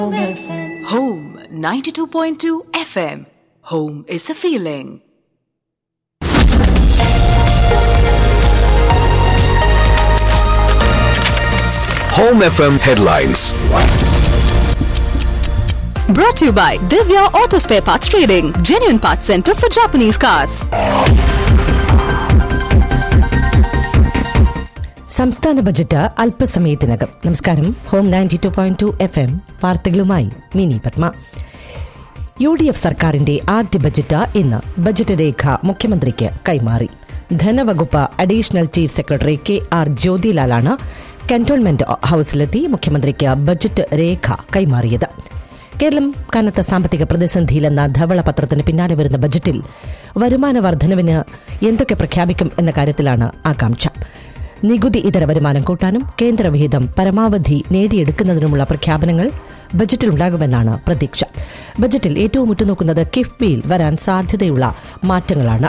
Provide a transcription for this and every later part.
Home 92.2 FM. Home is a feeling. Home FM headlines. Brought to you by Divya Auto Spare Parts Trading, genuine parts center for Japanese cars. സംസ്ഥാന budget അല്പസമയത്തിനകം നമസ്കാരം home ninety two point two FM എം വാർത്തകളുമായി Mini Padma U D F സർക്കാരിന്റെ ആദ്യ budget ഇന്ന് budget രേഖ മുഖ്യമന്ത്രിക്ക് കൈമാറി ധനവകുപ്പ് additional chief secretary K R ജ്യോതിലാലാണ് കന്റോൺമെന്റ് ഹൌസിലെത്തി മുഖ്യമന്ത്രിക്ക് ബജറ്റ് രേഖ കൈമാറിയത് കേരളം കനത്ത സാമ്പത്തിക പ്രതിസന്ധിയിലെന്ന ധവളപത്രത്തിന് പിന്നാലെ വരുന്ന ബജറ്റിൽ വരുമാന വർധനവിന് എന്തൊക്കെ പ്രഖ്യാപിക്കും എന്ന കാര്യത്തിലാണ് ആകാംക്ഷ നികുതി ഇതര വരുമാനം കൂട്ടാനും കേന്ദ്രവിഹിതം പരമാവധി നേടിയെടുക്കുന്നതിനുമുള്ള പ്രഖ്യാപനങ്ങൾ ബജറ്റിലുണ്ടാകുമെന്നാണ് പ്രതീക്ഷ ബജറ്റിൽ ഏറ്റവും ഉറ്റുനോക്കുന്നത് കിഫ്ബിയിൽ വരാൻ സാധ്യതയുള്ള മാറ്റങ്ങളാണ്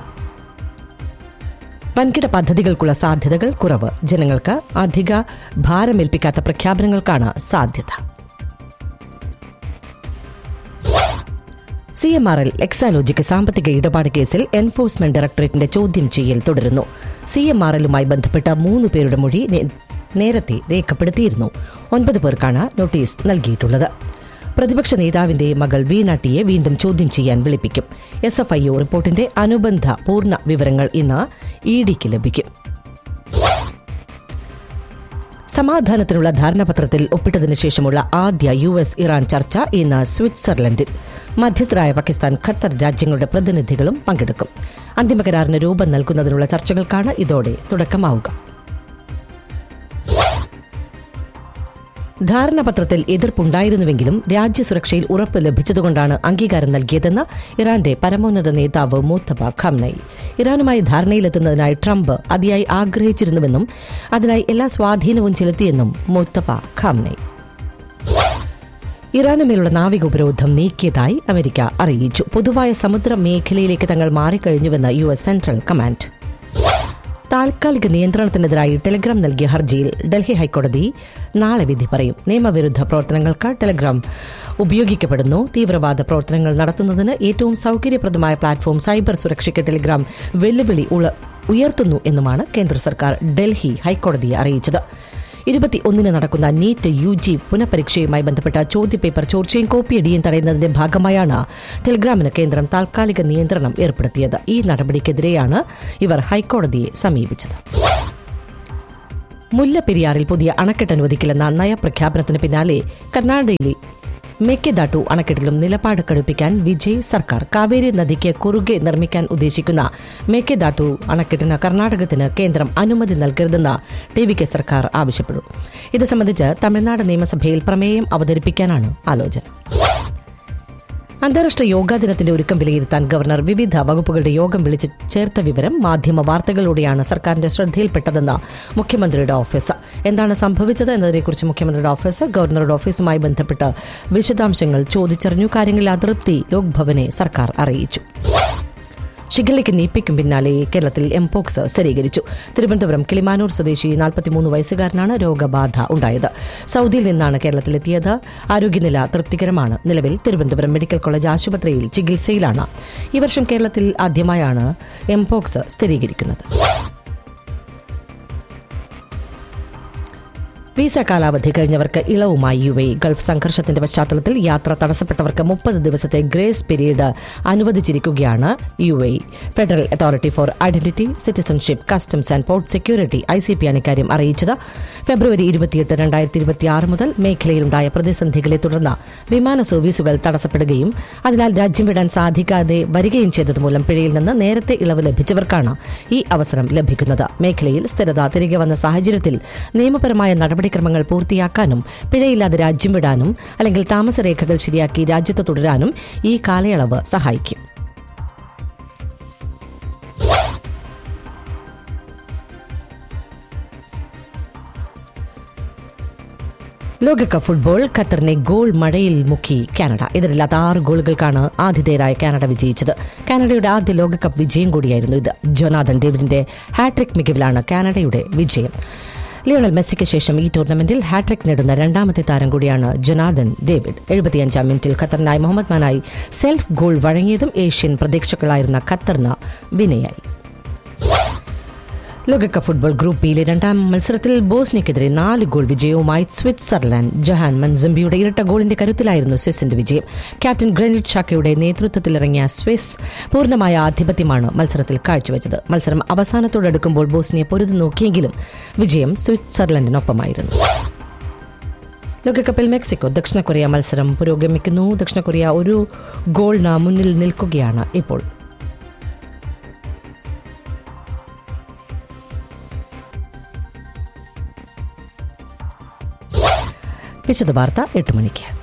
വൻകിട പദ്ധതികൾക്കുള്ള സാധ്യതകൾ കുറവ് ജനങ്ങൾക്ക് അധിക ഭാരമേൽപ്പിക്കാത്ത പ്രഖ്യാപനങ്ങൾക്കാണ് സാധ്യത സി എം ആർ എൽ എക്സാലോജിക്ക് സാമ്പത്തിക ഇടപാട് കേസിൽ എൻഫോഴ്സ്മെന്റ് ഡയറക്ടറേറ്റിന്റെ ചോദ്യം ചെയ്യൽ തുടരുന്നു സി എം ആർ എല്ലുമായി ബന്ധപ്പെട്ട മൂന്ന് പേരുടെ മൊഴി നേ- നേരത്തെ രേഖപ്പെടുത്തിയിരുന്നു ഒൻപത് പേർക്കാണ് നോട്ടീസ് നൽകിയിട്ടുള്ളത് പ്രതിപക്ഷ നേതാവിന്റെ മകൾ വീണ ടിയെ വീണ്ടും ചോദ്യം ചെയ്യാൻ വിളിപ്പിക്കും എസ് എഫ് ഐ ഒ റിപ്പോർട്ടിന്റെ അനുബന്ധ പൂർണ്ണ വിവരങ്ങൾ ഇന്ന് ഇ ഡിക്ക് ലഭിക്കും സമാധാനത്തിനുള്ള ധാരണാപത്രത്തിൽ ഒപ്പിട്ടതിനു ശേഷമുള്ള ആദ്യ യു എസ് ഇറാൻ ചർച്ച ഇന്ന് സ്വിറ്റ്സർലൻഡിൽ മധ്യസ്ഥരായ പാകിസ്ഥാൻ ഖത്തർ രാജ്യങ്ങളുടെ പ്രതിനിധികളും പങ്കെടുക്കും അന്തിമ കരാറിന് രൂപം നൽകുന്നതിനുള്ള ചർച്ചകൾക്കാണ് ഇതോടെ തുടക്കമാവുക ധാരണാപത്രത്തിൽ എതിർപ്പുണ്ടായിരുന്നുവെങ്കിലും രാജ്യസുരക്ഷയിൽ ഉറപ്പ് ലഭിച്ചതുകൊണ്ടാണ് അംഗീകാരം നൽകിയതെന്ന് ഇറാന്റെ പരമോന്നത നേതാവ് മൂത്തബ ഖംനൈ ഇറാനുമായി ധാരണയിലെത്തുന്നതിനായി ട്രംപ് അതിയായി ആഗ്രഹിച്ചിരുന്നുവെന്നും അതിനായി എല്ലാ സ്വാധീനവും ചെലുത്തിയെന്നും മൂത്തബ ഖംനൈ ഇറാനുമേലുള്ള നാവിക ഉപരോധം നീക്കിയതായി അമേരിക്ക അറിയിച്ചു പൊതുവായ സമുദ്ര മേഖലയിലേക്ക് തങ്ങൾ മാറിക്കഴിഞ്ഞുവെന്ന് യു എസ് സെൻട്രൽ കമാൻഡ് താൽക്കാലിക നിയന്ത്രണത്തിനെതിരായി ടെലഗ്രാം നൽകിയ ഹർജിയിൽ ഡൽഹി ഹൈക്കോടതി നാളെ വിധി പറയും നിയമവിരുദ്ധ പ്രവർത്തനങ്ങൾക്ക് ടെലഗ്രാം ഉപയോഗിക്കപ്പെടുന്നു തീവ്രവാദ പ്രവർത്തനങ്ങൾ നടത്തുന്നതിന് ഏറ്റവും സൌകര്യപ്രദമായ പ്ലാറ്റ്ഫോം സൈബർ സുരക്ഷയ്ക്ക് ടെലഗ്രാം വെല്ലുവിളി ഉള- ഉയർത്തുന്നു എന്നുമാണ് കേന്ദ്ര സർക്കാർ ഡൽഹി ഹൈക്കോടതിയെ അറിയിച്ചത് ഇരുപത്തി ഒന്നിന് നടക്കുന്ന നീറ്റ് യു ജി പുനഃപരീക്ഷയുമായി ബന്ധപ്പെട്ട ചോദ്യപേപ്പർ ചോർച്ചയും കോപ്പിയടിയും തടയുന്നതിന്റെ ഭാഗമായാണ് ടെലിഗ്രാമിന് കേന്ദ്രം താൽക്കാലിക നിയന്ത്രണം ഏർപ്പെടുത്തിയത് ഈ നടപടിക്കെതിരെയാണ് ഇവർ ഹൈക്കോടതിയെ സമീപിച്ചത് മുല്ലപ്പെരിയാറിൽ പുതിയ അണക്കെട്ട് അനുവദിക്കില്ലെന്ന നയപ്രഖ്യാപനത്തിന് പിന്നാലെ കർണാടകയിലെ മേക്കെദാട്ടു അണക്കെട്ടിലും നിലപാട് കടുപ്പിക്കാൻ വിജയ് സർക്കാർ കാവേരി നദിക്ക് കുറുകെ നിർമ്മിക്കാൻ ഉദ്ദേശിക്കുന്ന മേക്കെദാട്ടു അണക്കെട്ടിന് കർണാടകത്തിന് കേന്ദ്രം അനുമതി നൽകരുതെന്ന് ടി വി കെ സർക്കാർ ആവശ്യപ്പെട്ടു ഇത് സംബന്ധിച്ച് തമിഴ്നാട് നിയമസഭയിൽ പ്രമേയം അവതരിപ്പിക്കാനാണ് ആലോചന അന്താരാഷ്ട്ര യോഗാ ദിനത്തിന്റെ ഒരുക്കം വിലയിരുത്താൻ ഗവർണർ വിവിധ വകുപ്പുകളുടെ യോഗം വിളിച്ച് ചേർത്ത വിവരം മാധ്യമ വാർത്തകളിലൂടെയാണ് സർക്കാരിന്റെ ശ്രദ്ധയിൽപ്പെട്ടതെന്ന് മുഖ്യമന്ത്രിയുടെ ഓഫീസ് എന്താണ് സംഭവിച്ചത് എന്നതിനെക്കുറിച്ച് മുഖ്യമന്ത്രിയുടെ ഓഫീസ് ഗവർണറുടെ ഓഫീസുമായി ബന്ധപ്പെട്ട് വിശദാംശങ്ങൾ ചോദിച്ചറിഞ്ഞു കാര്യങ്ങളിൽ അതൃപ്തി ലോക്ഭവനെ സർക്കാർ അറിയിച്ചു ഷിഗല്ലയ്ക്ക് നീപ്പിക്കും പിന്നാലെ കേരളത്തിൽ എംപോക്സ് സ്ഥിരീകരിച്ചു തിരുവനന്തപുരം കിളിമാനൂർ സ്വദേശി നാൽപ്പത്തിമൂന്ന് വയസ്സുകാരനാണ് രോഗബാധ ഉണ്ടായത് സൗദിയിൽ നിന്നാണ് കേരളത്തിലെത്തിയത് ആരോഗ്യനില തൃപ്തികരമാണ് നിലവിൽ തിരുവനന്തപുരം മെഡിക്കൽ കോളേജ് ആശുപത്രിയിൽ ചികിത്സയിലാണ് ഈ വർഷം കേരളത്തിൽ ആദ്യമായാണ് എംപോക്സ് സ്ഥിരീകരിക്കുന്നത് വിസ കാലാവധി കഴിഞ്ഞവർക്ക് ഇളവുമായി യു എ ഗൾഫ് സംഘർഷത്തിന്റെ പശ്ചാത്തലത്തിൽ യാത്ര തടസ്സപ്പെട്ടവർക്ക് മുപ്പത് ദിവസത്തെ ഗ്രേസ് പീരീഡ് അനുവദിച്ചിരിക്കുകയാണ് U A federal authority for identity citizenship customs and port security I C P ആണ് ഇക്കാര്യം അറിയിച്ചത് ഫെബ്രുവരി ഇരുപത്തിയെട്ട് രണ്ടായിരത്തി ഇരുപത്തിയാറ് മുതൽ മേഖലയിലുണ്ടായ പ്രതിസന്ധികളെ തുടർന്ന് വിമാന സർവീസുകൾ തടസ്സപ്പെടുകയും അതിനാൽ രാജ്യം വിടാൻ സാധിക്കാതെ വരികയും ചെയ്തതുമൂലം പിഴയിൽ നിന്ന് നേരത്തെ ഇളവ് ലഭിച്ചവർക്കാണ് ഈ അവസരം ലഭിക്കുന്നത് മേഖലയിൽ സ്ഥിരത തിരികെ വന്ന സാഹചര്യത്തിൽ നിയമപരമായ നടപടിക്രമങ്ങൾ പൂർത്തിയാക്കാനും പിഴയില്ലാതെ രാജ്യം വിടാനും അല്ലെങ്കിൽ താമസരേഖകൾ ശരിയാക്കി രാജ്യത്ത് തുടരാനും ഈ കാലയളവ് സഹായിക്കും ലോകകപ്പ് ഫുട്ബോൾ ഖത്തറിനെ ഗോൾ മഴയിൽ മുക്കി കാനഡ എതിരില്ലാത്ത ആറ് ഗോളുകൾക്കാണ് ആതിഥേയരായ കാനഡ വിജയിച്ചത് കാനഡയുടെ ആദ്യ ലോകകപ്പ് വിജയം കൂടിയായിരുന്നു ഇത് ജൊനാഥൻ ഡേവിഡിന്റെ ഹാട്രിക് മികവിലാണ് കാനഡയുടെ വിജയം ലിയോണൽ മെസ്സിക്ക് ശേഷം ഈ ടൂർണമെന്റിൽ ഹാട്രിക് നേടുന്ന രണ്ടാമത്തെ താരം കൂടിയാണ് ജൊനാദൻ ഡേവിഡ് എഴുപത്തിയഞ്ചാം മിനിറ്റിൽ ഖത്തറിനായി മുഹമ്മദ് മാനായി സെൽഫ് ഗോൾ വഴങ്ങിയതും ഏഷ്യൻ പ്രതീക്ഷകളായിരുന്ന ഖത്തറിന് വിനയായി ലോകകപ്പ് ഫുട്ബോൾ ഗ്രൂപ്പ് ബിയിലെ രണ്ടാം മത്സരത്തിൽ ബോസ്നിയക്കെതിരെ നാല് ഗോൾ വിജയവുമായി സ്വിറ്റ്സർലാൻഡ് ജൊഹാൻ മൻസംബിയുടെ ഇരട്ട ഗോളിന്റെ കരുത്തിലായിരുന്നു സ്വിസിന്റെ വിജയം ക്യാപ്റ്റൻ ഗ്രനിറ്റ് ഷാക്കയുടെ നേതൃത്വത്തിലിറങ്ങിയ സ്വിസ് പൂർണ്ണമായ ആധിപത്യമാണ് മത്സരത്തിൽ കാഴ്ചവെച്ചത് മത്സരം അവസാനത്തോടടുക്കുമ്പോൾ ബോസ്നിയ പൊരുതു നോക്കിയെങ്കിലും വിജയം സ്വിറ്റ്സർലൻഡിനൊപ്പമായിരുന്നു ലോകകപ്പിൽ മെക്സിക്കോ ദക്ഷിണ കൊറിയ മത്സരം പുരോഗമിക്കുന്നു ദക്ഷിണ കൊറിയ ഒരു ഗോളിന് മുന്നിൽ നിൽക്കുകയാണ് ഇപ്പോൾ വിശദ വാർത്ത എട്ട് മണിക്ക്